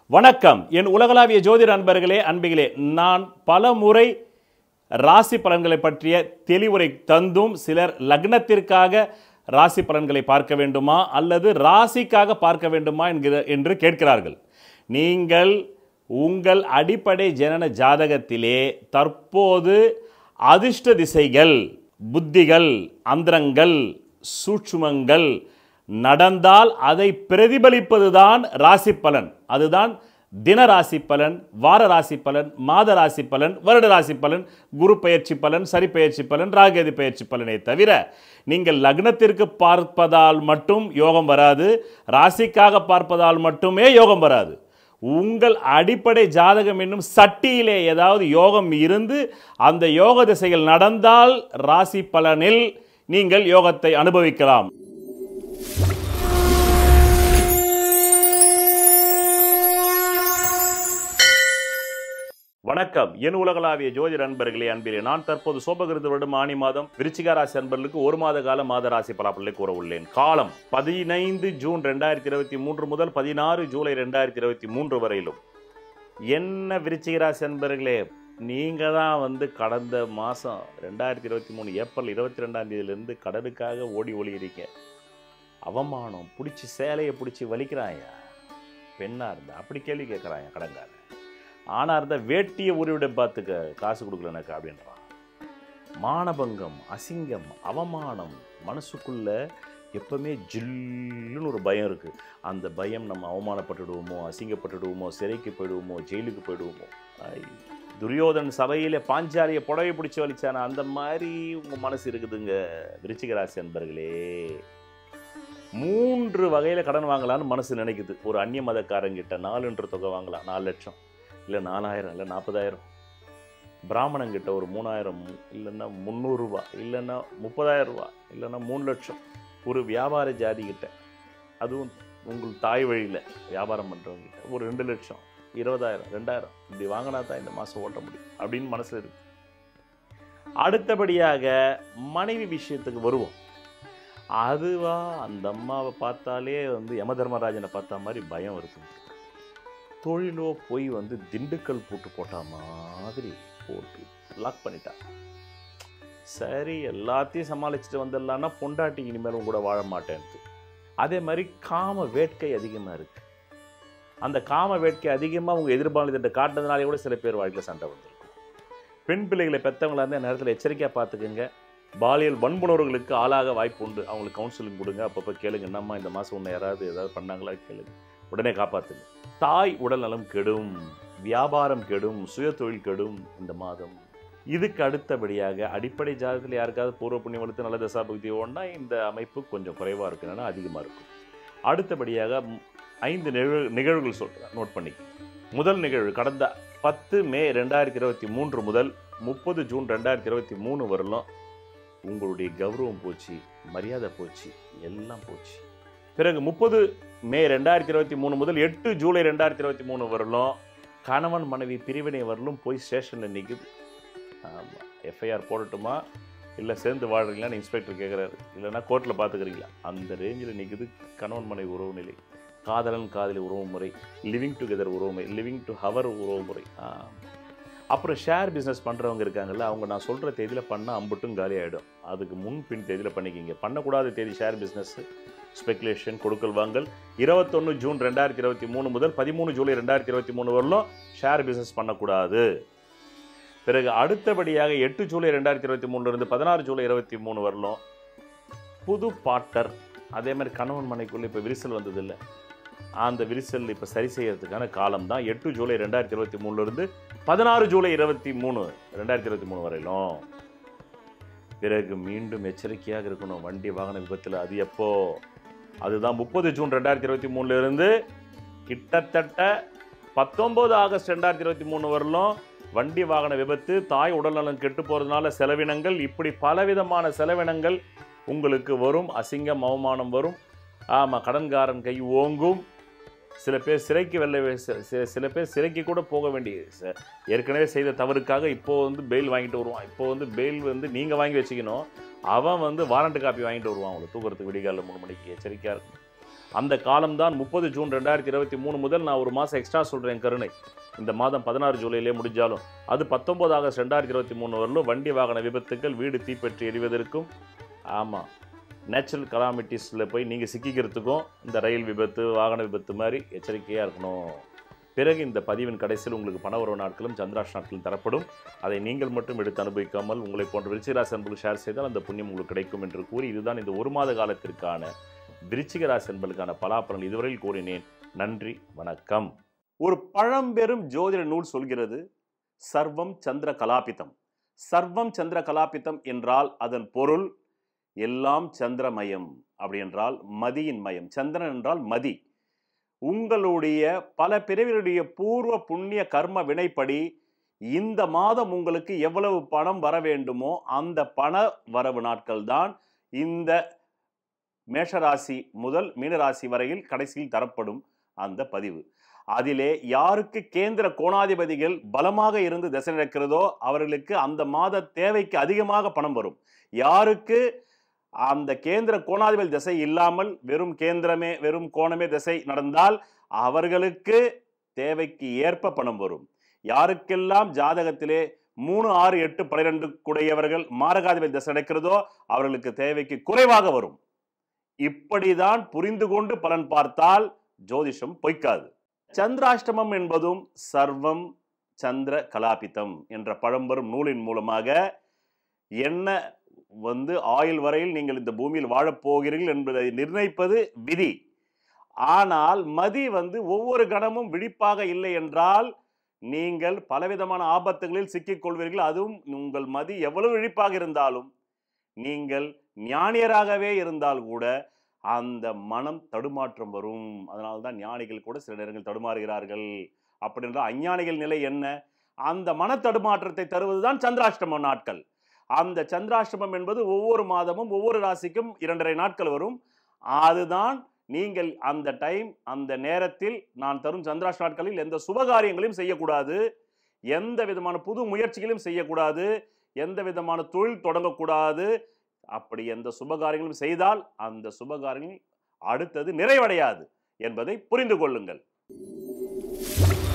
வணக்கம் என் உலகளாவிய ஜோதிட அன்பர்களே அன்பிகளே நான் பல முறை ராசி பலன்களை பற்றிய தெளிவுரை தந்தும் சிலர் லக்னத்திற்காக ராசி பலன்களை பார்க்க வேண்டுமா அல்லது ராசிக்காக பார்க்க வேண்டுமா என்கிற என்று கேட்கிறார்கள் நீங்கள் உங்கள் அடிப்படை ஜனன ஜாதகத்திலே தற்போது அதிர்ஷ்ட திசைகள் புத்திகள் அந்தரங்கள் சூட்சுமங்கள் நடந்தால் அதை பிரதிபலிப்பதுதான் ராசி பலன் அதுதான் தின ராசி பலன் வார ராசி பலன் மாத ராசி பலன் வருட ராசி பலன் குரு பெயர்ச்சி பலன் சரி பெயர்ச்சி பலன் ராகேது பெயர்ச்சி பலனை தவிர நீங்கள் லக்னத்திற்கு பார்ப்பதால் மட்டும் யோகம் வராது ராசிக்காக பார்ப்பதால் மட்டுமே யோகம் வராது உங்கள் அடிப்படை ஜாதகம் என்னும் சட்டியிலே ஏதாவது யோகம் இருந்து அந்த யோக திசைகள் நடந்தால் ராசி பலனில் நீங்கள் யோகத்தை அனுபவிக்கலாம் வணக்கம் என் உலகளாவிய ஜோதிட அன்பர்களே அன்பிலே நான் தற்போது சோபகிருத வருடம் ஆணி மாதம் விருச்சிக ராசி அன்பர்களுக்கு ஒரு மாத கால மாத ராசி பலாப்பலை கூற உள்ளேன் காலம் பதினைந்து ஜூன் ரெண்டாயிரத்தி இருபத்தி மூன்று முதல் பதினாறு ஜூலை ரெண்டாயிரத்தி இருபத்தி மூன்று வரையிலும் என்ன விருச்சிக ராசி அன்பர்களே நீங்கள் தான் வந்து கடந்த மாதம் ரெண்டாயிரத்தி இருபத்தி மூணு ஏப்ரல் இருபத்தி ரெண்டாம் தேதியிலேருந்து கடனுக்காக ஓடி ஒளியிருக்க அவமானம் பிடிச்சி சேலையை பிடிச்சி வலிக்கிறாங்க பெண்ணாக இருந்தா அப்படி கேள்வி கேட்குறாங்க கடன்காரன் ஆணாக இருந்தால் வேட்டியை உருவிட பார்த்துக்க காசு கொடுக்கல எனக்கு அப்படின்றான் மானபங்கம் அசிங்கம் அவமானம் மனசுக்குள்ள எப்பவுமே ஜில்லுன்னு ஒரு பயம் இருக்குது அந்த பயம் நம்ம அவமானப்பட்டுடுவோமோ அசிங்கப்பட்டுடுவோமோ சிறைக்கு போயிடுவோமோ ஜெயிலுக்கு போயிடுவோமோ ஐ, துரியோதன் சபையில் பாஞ்சாலியை புடவை பிடிச்சி வலிச்சானா அந்த மாதிரி உங்கள் மனசு இருக்குதுங்க விருச்சிக ராசி அன்பர்களே மூன்று வகையில் கடன் வாங்கலாம்னு மனசு நினைக்குது ஒரு அந்நிய மதக்காரங்கிட்ட நாலுன்ற தொகை வாங்கலாம் நாலு லட்சம் இல்லை நாலாயிரம் இல்லை நாற்பதாயிரம் பிராமணங்கிட்ட ஒரு மூணாயிரம் இல்லைன்னா முந்நூறுரூவா இல்லைன்னா முப்பதாயிரம் ரூபா இல்லைன்னா மூணு லட்சம் ஒரு வியாபார ஜாதிகிட்ட அதுவும் உங்கள் தாய் வழியில் வியாபாரம் பண்ணுறவங்கிட்ட ஒரு ரெண்டு லட்சம் இருபதாயிரம் ரெண்டாயிரம் இப்படி வாங்கினா தான் இந்த மாதம் ஓட்ட முடியும் அப்படின்னு மனசில் இருக்கு அடுத்தபடியாக மனைவி விஷயத்துக்கு வருவோம் அதுவா அந்த அம்மாவை பார்த்தாலே வந்து யம தர்மராஜனை பார்த்த மாதிரி பயம் வருது தொழிலோ போய் வந்து திண்டுக்கல் பூட்டு போட்ட மாதிரி போட்டு லாக் பண்ணிட்டா சரி எல்லாத்தையும் சமாளிச்சுட்டு வந்துடலான்னா பொண்டாட்டி இனிமேலும் கூட வாழ மாட்டேன்ட்டு அதே மாதிரி காம வேட்கை அதிகமாக இருக்கு அந்த காம வேட்கை அதிகமாக அவங்க எதிர்பாலித்த காட்டுனதுனாலே கூட சில பேர் வாழ்க்கையில் சண்டை வந்திருக்கும் பெண் பிள்ளைகளை பெற்றவங்களா இருந்தால் நேரத்தில் எச்சரிக்கையாக பார்த்துக்குங்க பாலியல் வன்புணர்வுகளுக்கு ஆளாக வாய்ப்பு உண்டு அவங்களுக்கு கவுன்சிலிங் கொடுங்க அப்பப்போ கேளுங்க என்னம்மா இந்த மாதம் ஒன்று யாராவது ஏதாவது பண்ணாங்களா கேளுங்க உடனே காப்பாற்றுங்க தாய் உடல் நலம் கெடும் வியாபாரம் கெடும் சுய தொழில் கெடும் இந்த மாதம் இதுக்கு அடுத்தபடியாக அடிப்படை ஜாதகத்தில் யாருக்காவது பூர்வ புண்ணியம் வலுத்து நல்ல தசாபக்தி ஓடனா இந்த அமைப்பு கொஞ்சம் குறைவாக இருக்கு இல்லைன்னா அதிகமாக இருக்கும் அடுத்தபடியாக ம், ஐந்து நிகழ்வு நிகழ்வுகள் சொல்கிறேன் நோட் பண்ணிக்க முதல் நிகழ்வு கடந்த பத்து மே ரெண்டாயிரத்தி இருபத்தி மூன்று முதல் முப்பது ஜூன் ரெண்டாயிரத்தி இருபத்தி மூணு வரலும் உங்களுடைய கௌரவம் போச்சு மரியாதை போச்சு எல்லாம் போச்சு பிறகு முப்பது மே ரெண்டாயிரத்தி இருபத்தி மூணு முதல் எட்டு ஜூலை ரெண்டாயிரத்தி இருபத்தி மூணு வரலும் கணவன் மனைவி பிரிவினை வரலும் போய் ஸ்டேஷனில் நிற்குது ஆமாம் எஃப்ஐஆர் போடட்டுமா இல்லை சேர்ந்து வாழ்றீங்களான்னு இன்ஸ்பெக்டர் கேட்குறாரு இல்லைன்னா கோர்ட்டில் பார்த்துக்கிறீங்களா அந்த ரேஞ்சில் நிற்குது கணவன் மனைவி உறவு நிலை காதலன் காதலி உறவு முறை லிவிங் டுகெதர் உறவு முறை லிவிங் டு ஹவர் உறவு முறை ஆ. அப்புறம் ஷேர் பிஸ்னஸ் பண்ணுறவங்க இருக்காங்கல்ல அவங்க நான் சொல்கிற தேதியில் பண்ணால் அம்புட்டும் காலி ஆகிடும் அதுக்கு முன் பின் தேதியில் பண்ணிக்கிங்க பண்ணக்கூடாத தேதி ஷேர் பிஸ்னஸ் ஸ்பெகுலேஷன் கொடுக்கல் வாங்கல் இருபத்தொன்று ஜூன் ரெண்டாயிரத்தி இருபத்தி மூணு முதல் பதிமூணு ஜூலை ரெண்டாயிரத்தி இருபத்தி மூணு வரலும் ஷேர் பிஸ்னஸ் பண்ணக்கூடாது பிறகு அடுத்தபடியாக எட்டு ஜூலை ரெண்டாயிரத்தி இருபத்தி மூணுலேருந்து பதினாறு ஜூலை இருபத்தி மூணு வரலும் புது பாட்டர் அதே மாதிரி கணவன் மனைக்குள்ள இப்போ விரிசல் வந்ததில்ல அந்த விரிசல் இப்போ சரி செய்யறதுக்கான காலம் தான் எட்டு ஜூலை ரெண்டாயிரத்தி இருபத்தி மூணுலேருந்து பதினாறு ஜூலை இருபத்தி மூணு ரெண்டாயிரத்தி இருபத்தி மூணு வரையிலும் பிறகு மீண்டும் எச்சரிக்கையாக இருக்கணும் வண்டி வாகன விபத்தில் அது எப்போ அதுதான் முப்பது ஜூன் ரெண்டாயிரத்தி இருபத்தி மூணுலேருந்து கிட்டத்தட்ட பத்தொம்போது ஆகஸ்ட் ரெண்டாயிரத்தி இருபத்தி மூணு வரலும் வண்டி வாகன விபத்து தாய் உடல்நலம் கெட்டு போகிறதுனால செலவினங்கள் இப்படி பலவிதமான செலவினங்கள் உங்களுக்கு வரும் அசிங்கம் அவமானம் வரும் ஆமாம் கடன்காரன் கை ஓங்கும் சில பேர் சிறைக்கு வெல்ல வே- சி- சி- சில பேர் சிறைக்கு கூட போக வேண்டிய ச- ஏற்கனவே செய்த தவறுக்காக இப்போ வந்து பெயில் வாங்கிட்டு வருவான் இப்போ வந்து பெயில் வந்து நீங்கள் வாங்கி வச்சுக்கணும் அவன் வந்து வாரண்ட் காப்பி வாங்கிட்டு வருவான் அவங்களை தூக்குறதுக்கு விடிகாலில் மூணு மணிக்கு எச்சரிக்கையாக இருக்கும் அந்த காலம்தான் முப்பது ஜூன் ரெண்டாயிரத்தி இருபத்தி மூணு முதல் நான் ஒரு மாதம் எக்ஸ்ட்ரா சொல்கிறேன் கருணை இந்த மாதம் பதினாறு ஜூலையிலே முடிஞ்சாலும் அது பத்தொன்பது ஆகஸ்ட் ரெண்டாயிரத்தி இருபத்தி மூணு வரலும் வண்டி வாகன விபத்துக்கள் வீடு தீப்பற்றி எரிவதற்கும் ஆமாம் நேச்சுரல் கலாமிட்டிஸில் போய் நீங்கள் சிக்கிக்கிறதுக்கும் இந்த ரயில் விபத்து வாகன விபத்து மாதிரி எச்சரிக்கையாக இருக்கணும் பிறகு இந்த பதிவின் கடைசியில் உங்களுக்கு பண உறவு நாட்களும் சந்திராஷ் நாட்களும் தரப்படும் அதை நீங்கள் மட்டும் எடுத்து அனுபவிக்காமல் உங்களை போன்ற விருச்சிகராசி அன்பர்கள் ஷேர் செய்தால் அந்த புண்ணியம் உங்களுக்கு கிடைக்கும் என்று கூறி இதுதான் இந்த ஒரு மாத காலத்திற்கான விருச்சிக ராசி என்பதற்கான பலாபலன் இதுவரையில் கூறினேன் நன்றி வணக்கம் ஒரு பழம்பெரும் ஜோதிட நூல் சொல்கிறது சர்வம் சந்திர கலாபிதம் சர்வம் சந்திர கலாபிதம் என்றால் அதன் பொருள் எல்லாம் சந்திரமயம் அப்படி என்றால் மதியின் மயம் சந்திரன் என்றால் மதி உங்களுடைய பல பிறவிகளுடைய பூர்வ புண்ணிய கர்ம வினைப்படி இந்த மாதம் உங்களுக்கு எவ்வளவு பணம் வர வேண்டுமோ அந்த பண வரவு நாட்கள் தான் இந்த மேஷராசி முதல் மீனராசி வரையில் கடைசியில் தரப்படும் அந்த பதிவு அதிலே யாருக்கு கேந்திர கோணாதிபதிகள் பலமாக இருந்து திசை நடக்கிறதோ அவர்களுக்கு அந்த மாத தேவைக்கு அதிகமாக பணம் வரும் யாருக்கு அந்த கேந்திர கோணாதிபதி திசை இல்லாமல் வெறும் கேந்திரமே வெறும் கோணமே திசை நடந்தால் அவர்களுக்கு தேவைக்கு ஏற்ப பணம் வரும் யாருக்கெல்லாம் ஜாதகத்திலே மூணு ஆறு எட்டு பன்னிரெண்டு கூடையவர்கள் மாரகாதிபதி திசை நடக்கிறதோ அவர்களுக்கு தேவைக்கு குறைவாக வரும் இப்படிதான் புரிந்து கொண்டு பலன் பார்த்தால் ஜோதிஷம் பொய்க்காது சந்திராஷ்டமம் என்பதும் சர்வம் சந்திர கலாபிதம் என்ற பழம்பெரும் நூலின் மூலமாக என்ன வந்து ஆயுள் வரையில் நீங்கள் இந்த பூமியில் வாழப் போகிறீர்கள் என்பதை நிர்ணயிப்பது விதி ஆனால் மதி வந்து ஒவ்வொரு கணமும் விழிப்பாக இல்லை என்றால் நீங்கள் பலவிதமான ஆபத்துகளில் சிக்கிக் கொள்வீர்கள் அதுவும் உங்கள் மதி எவ்வளவு விழிப்பாக இருந்தாலும் நீங்கள் ஞானியராகவே இருந்தால் கூட அந்த மனம் தடுமாற்றம் வரும் அதனால தான் ஞானிகள் கூட சில நேரங்கள் தடுமாறுகிறார்கள் அப்படின்ற அஞ்ஞானிகள் நிலை என்ன அந்த மன தடுமாற்றத்தை தருவதுதான் சந்திராஷ்டம நாட்கள் அந்த சந்திராஷ்டமம் என்பது ஒவ்வொரு மாதமும் ஒவ்வொரு ராசிக்கும் இரண்டரை நாட்கள் வரும் அதுதான் நீங்கள் அந்த டைம் அந்த நேரத்தில் நான் தரும் சந்திராஷ்ட நாட்களில் எந்த சுபகாரியங்களையும் செய்யக்கூடாது எந்த விதமான புது முயற்சிகளையும் செய்யக்கூடாது எந்த விதமான தொழில் தொடங்கக்கூடாது அப்படி எந்த சுபகாரியங்களும் செய்தால் அந்த சுபகாரியங்கள் அடுத்தது நிறைவடையாது என்பதை புரிந்து கொள்ளுங்கள்